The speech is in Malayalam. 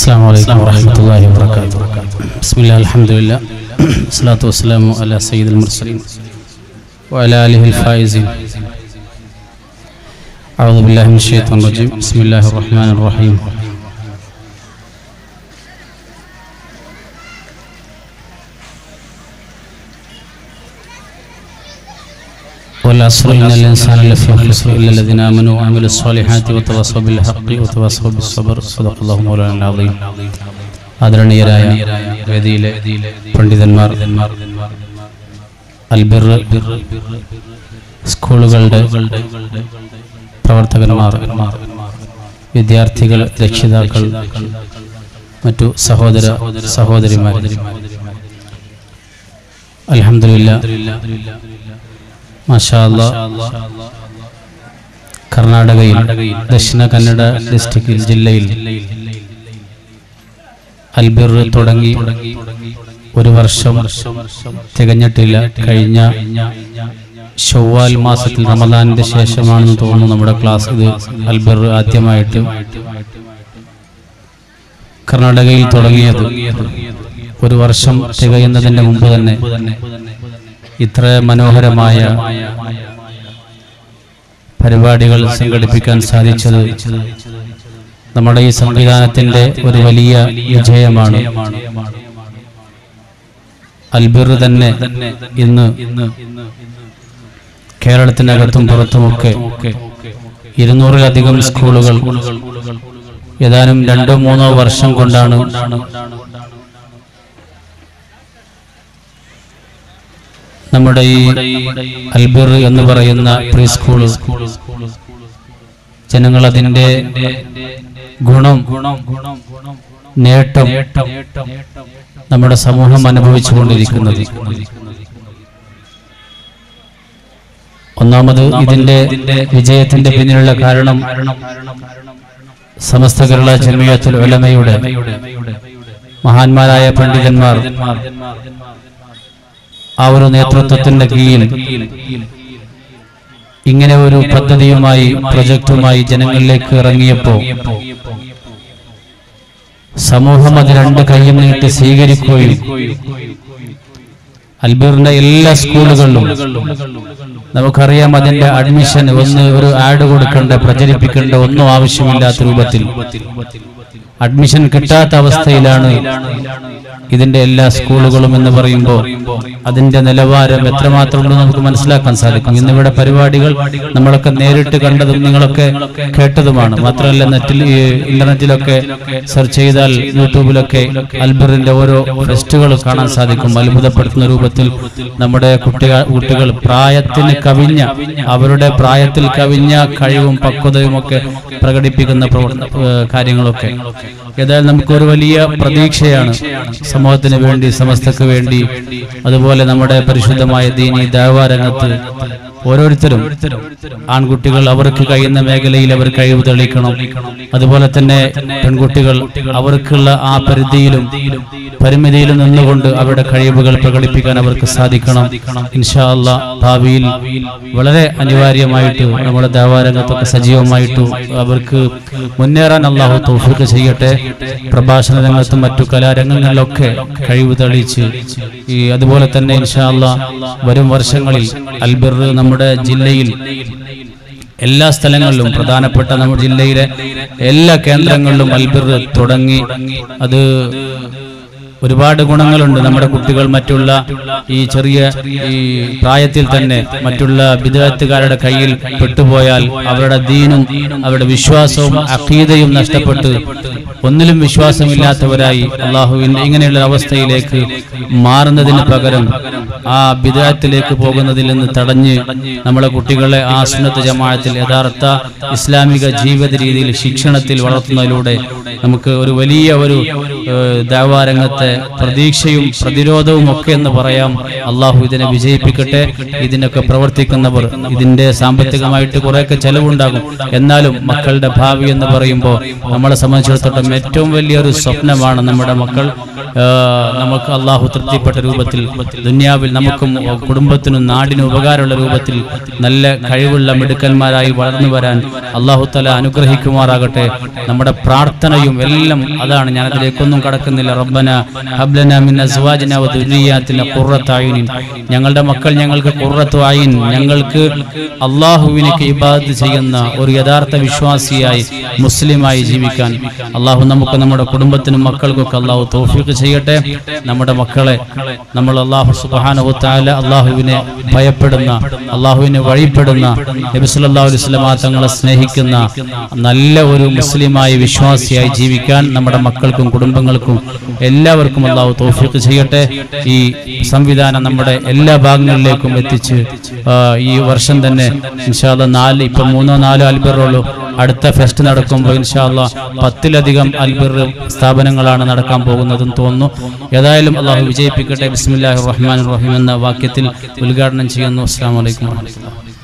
السلام عليكم ورحمة الله وبركاته بسم الله الحمد لله الصلاة والسلام على سيد المرسلين وعلى آله الفائزين أعوذ بالله من الشيطان الرجيم بسم الله الرحمن الرحيم والعصر إن الإنسان لفي خسر إلا الذين آمنوا وعملوا الصالحات وتواصوا بالحق وتواصوا بالصبر صدق الله مولانا العظيم ആദരണീയരായ വേദിയിലെ പണ്ഡിതന്മാർ അൽബിർ സ്കൂളുകളുടെ പ്രവർത്തകന്മാർ വിദ്യാർത്ഥികൾ രക്ഷിതാക്കൾ മറ്റു സഹോദര സഹോദരിമാർ അലഹമില്ല മാഷാ അല്ലാ കർണാടകയിൽ ദക്ഷിണ കന്നഡ ഡിസ്ട്രിക്റ്റിൽ ജില്ലയിൽ അൽബിർ തുടങ്ങി ഒരു വർഷം തികഞ്ഞിട്ടില്ല കഴിഞ്ഞ ഷവ്വാൽ മാസത്തിൽ റമദാനിന്റെ ശേഷമാണെന്ന് തോന്നുന്നു നമ്മുടെ ക്ലാസ് ഇത് അൽബിർ ആദ്യമായിട്ട് കർണാടകയിൽ തുടങ്ങിയത് ഒരു വർഷം തികയുന്നതിന്റെ മുമ്പ് തന്നെ ഇത്ര മനോഹരമായ പരിപാടികൾ സംഘടിപ്പിക്കാൻ സാധിച്ചത് നമ്മുടെ ഈ സംവിധാനത്തിന്റെ ഒരു വലിയ വിജയമാണ് അൽബിർ തന്നെ ഇന്ന് കേരളത്തിനകത്തും പുറത്തുമൊക്കെ ഇരുന്നൂറിലധികം സ്കൂളുകൾ ഏതാനും രണ്ടോ മൂന്നോ വർഷം കൊണ്ടാണ് നമ്മുടെ ഈ അൽബിർ എന്ന് പറയുന്ന പ്രീ സ്കൂൾ ജനങ്ങൾ അതിന്റെ ഗുണം നേട്ടം നമ്മുടെ സമൂഹം അനുഭവിച്ചുകൊണ്ടിരിക്കുന്നത് ഒന്നാമത് ഇതിന്റെ വിജയത്തിന്റെ പിന്നിലുള്ള കാരണം സമസ്ത കേരള ജമിയത്തുൽ ഉലമയുടെ മഹാന്മാരായ പണ്ഡിതന്മാർ ആ ഒരു നേതൃത്വത്തിന്റെ കീഴിൽ ഇങ്ങനെ ഒരു പദ്ധതിയുമായി പ്രൊജക്റ്റുമായി ജനങ്ങളിലേക്ക് ഇറങ്ങിയപ്പോ സമൂഹം അത് രണ്ട് കൈയും നീട്ടി സ്വീകരിക്കുകയും അൽബീറിന്റെ എല്ലാ സ്കൂളുകളിലും നമുക്കറിയാം അതിന്റെ അഡ്മിഷൻ ഒന്ന് ഒരു ആഡ് കൊടുക്കേണ്ട പ്രചരിപ്പിക്കേണ്ട ഒന്നും ആവശ്യമില്ലാത്ത രൂപത്തിൽ അഡ്മിഷൻ കിട്ടാത്ത അവസ്ഥയിലാണ് ഇതിന്റെ എല്ലാ സ്കൂളുകളും എന്ന് പറയുമ്പോൾ അതിന്റെ നിലവാരം എത്രമാത്രം ഉണ്ടെന്ന് നമുക്ക് മനസ്സിലാക്കാൻ സാധിക്കും ഇന്നിവിടെ പരിപാടികൾ നമ്മളൊക്കെ നേരിട്ട് കണ്ടതും നിങ്ങളൊക്കെ കേട്ടതുമാണ് മാത്രമല്ല നെറ്റിൽ ഈ ഇന്റർനെറ്റിലൊക്കെ സെർച്ച് ചെയ്താൽ യൂട്യൂബിലൊക്കെ അൽബറിന്റെ ഓരോ ഫെസ്റ്റുകൾ കാണാൻ സാധിക്കും അത്ഭുതപ്പെടുത്തുന്ന രൂപത്തിൽ നമ്മുടെ കുട്ടികൾ കുട്ടികൾ പ്രായത്തിന് കവിഞ്ഞ അവരുടെ പ്രായത്തിൽ കവിഞ്ഞ കഴിവും പക്വതയും ഒക്കെ പ്രകടിപ്പിക്കുന്ന പ്രവർത്തന ഏഹ് കാര്യങ്ങളൊക്കെ ഏതായാലും നമുക്കൊരു വലിയ പ്രതീക്ഷയാണ് സമൂഹത്തിന് വേണ്ടി സമസ്തക്ക് വേണ്ടി അതുപോലെ നമ്മുടെ പരിശുദ്ധമായ ദീനി ദേവാരംഗത്ത് ഓരോരുത്തരും ആൺകുട്ടികൾ അവർക്ക് കഴിയുന്ന മേഖലയിൽ അവർ കഴിവ് തെളിയിക്കണം അതുപോലെ തന്നെ പെൺകുട്ടികൾ അവർക്കുള്ള ആ പരിധിയിലും പരിമിതിയിലും നിന്നുകൊണ്ട് അവരുടെ കഴിവുകൾ പ്രകടിപ്പിക്കാൻ അവർക്ക് സാധിക്കണം ഇൻഷാ അല്ലാ ഭാവിയിൽ വളരെ അനിവാര്യമായിട്ട് നമ്മുടെ ദേവാരംഗത്തൊക്കെ സജീവമായിട്ട് അവർക്ക് മുന്നേറാൻ അള്ളാഹു തൗഫീഖ് ചെയ്യട്ടെ പ്രഭാഷണ രംഗത്തും മറ്റു കലാരംഗങ്ങളിലൊക്കെ കഴിവ് തെളിയിച്ച് ഈ അതുപോലെ തന്നെ ഇൻഷാ അല്ലാ വരും വർഷങ്ങളിൽ അൽബിർ നമ്മുടെ ജില്ലയിൽ എല്ലാ സ്ഥലങ്ങളിലും പ്രധാനപ്പെട്ട നമ്മുടെ ജില്ലയിലെ എല്ലാ കേന്ദ്രങ്ങളിലും അൽബിർ തുടങ്ങി അത് ഒരുപാട് ഗുണങ്ങളുണ്ട് നമ്മുടെ കുട്ടികൾ മറ്റുള്ള ഈ ചെറിയ ഈ പ്രായത്തിൽ തന്നെ മറ്റുള്ള വിദ്യാർത്ഥികാരുടെ കയ്യിൽ പെട്ടുപോയാൽ അവരുടെ ദീനും അവരുടെ വിശ്വാസവും അഖീദയും നഷ്ടപ്പെട്ട് ഒന്നിലും വിശ്വാസമില്ലാത്തവരായി അള്ളാഹുവിന്റെ ഇങ്ങനെയുള്ള അവസ്ഥയിലേക്ക് മാറുന്നതിന് പകരം ആ വിദേഹത്തിലേക്ക് പോകുന്നതിൽ നിന്ന് തടഞ്ഞ് നമ്മളെ കുട്ടികളെ ആ സുന്നത്ത് ജമാഅത്തിൽ യഥാർത്ഥ ഇസ്ലാമിക ജീവിത രീതിയിൽ ശിക്ഷണത്തിൽ വളർത്തുന്നതിലൂടെ നമുക്ക് ഒരു വലിയ ഒരു ഏഹ്, ദഅവാ രംഗത്തെ പ്രതീക്ഷയും പ്രതിരോധവും ഒക്കെ എന്ന് പറയാം അള്ളാഹു ഇതിനെ വിജയിപ്പിക്കട്ടെ ഇതിനൊക്കെ പ്രവർത്തിക്കുന്നവർ ഇതിന്റെ സാമ്പത്തികമായിട്ട് കുറെയൊക്കെ ചെലവുണ്ടാകും എന്നാലും മക്കളുടെ ഭാവി എന്ന് പറയുമ്പോൾ നമ്മളെ സംബന്ധിച്ചിടത്തോളം ഏറ്റവും വലിയൊരു സ്വപ്നമാണ് നമ്മുടെ മക്കൾ ഏഹ്, നമുക്ക് അള്ളാഹു തൃപ്തിപ്പെട്ട രൂപത്തിൽ ദുന്യാവിൽ നമുക്കും കുടുംബത്തിനും നാടിനും ഉപകാരമുള്ള രൂപത്തിൽ നല്ല കഴിവുള്ള മിടുക്കന്മാരായി വളർന്നു വരാൻ അള്ളാഹു തല അനുഗ്രഹിക്കുമാറാകട്ടെ നമ്മുടെ പ്രാർത്ഥനയും എല്ലാം അതാണ് ഞാൻ അതിലേക്കൊന്നും കടക്കുന്നില്ല റബ്ബന ഹബ്ലന മിൻ അസ്വാജിന വ ദുരിയാത്തിന ഖുർറത്ത അയ്യുനിൻ ഞങ്ങളുടെ മക്കൾ ഞങ്ങൾക്ക് ഖുർറത്തു അയിൻ ഞങ്ങൾക്ക് അള്ളാഹുവിനേക്ക് ഇബാദത്ത് ചെയ്യുന്ന ഒരു യഥാർത്ഥ വിശ്വാസിയായി മുസ്ലിമായി ജീവിക്കാൻ അള്ളാഹു നമുക്ക് നമ്മുടെ കുടുംബത്തിനും മക്കൾക്കൊക്കെ അള്ളാഹു തൗഫീഖ് ചെയ്യട്ടെ നമ്മുടെ മക്കളെ നമ്മൾ അള്ളാഹു സുബ്ഹാനഹു തആല അള്ളാഹുവിനെ ഭയപ്പെടുന്ന അള്ളാഹുവിനെ വഴിപ്പെടുന്ന നബി സല്ലല്ലാഹു അലൈഹി വസല്ലമ തങ്ങളെ സ്നേഹിക്കുന്ന നല്ല ഒരു മുസ്ലിമായി വിശ്വാസിയായി ജീവിക്കാൻ നമ്മുടെ മക്കൾക്കും കുടുംബങ്ങൾക്കും എല്ലാവർക്കും അള്ളാഹു തൗഫീഖ് ചെയ്യട്ടെ ഈ സംവിധാനം നമ്മുടെ എല്ലാ ഭാഗങ്ങളിലേക്കും എത്തിച്ച് ആ, ഈ വർഷം തന്നെ ഇൻഷാല്ല നാല് ഇപ്പൊ മൂന്നോ നാലോ അൽബറുള്ളൂ അടുത്ത ഫെസ്റ്റ് നടക്കുമ്പോൾ ഇൻഷാല്ല പത്തിലധികം അൽബർ സ്ഥാപനങ്ങളാണ് നടക്കാൻ പോകുന്നതെന്ന് തോന്നുന്നു ഏതായാലും അള്ളാഹു വിജയിപ്പിക്കട്ടെ ബിസ്മില്ലാഹിർ റഹ്മാൻ റഹീം എന്ന വാക്യത്തിൽ ഉദ്ഘാടനം ചെയ്യുന്നു അസ്സാം വലൈക്കും വാഹമത്തുള്ള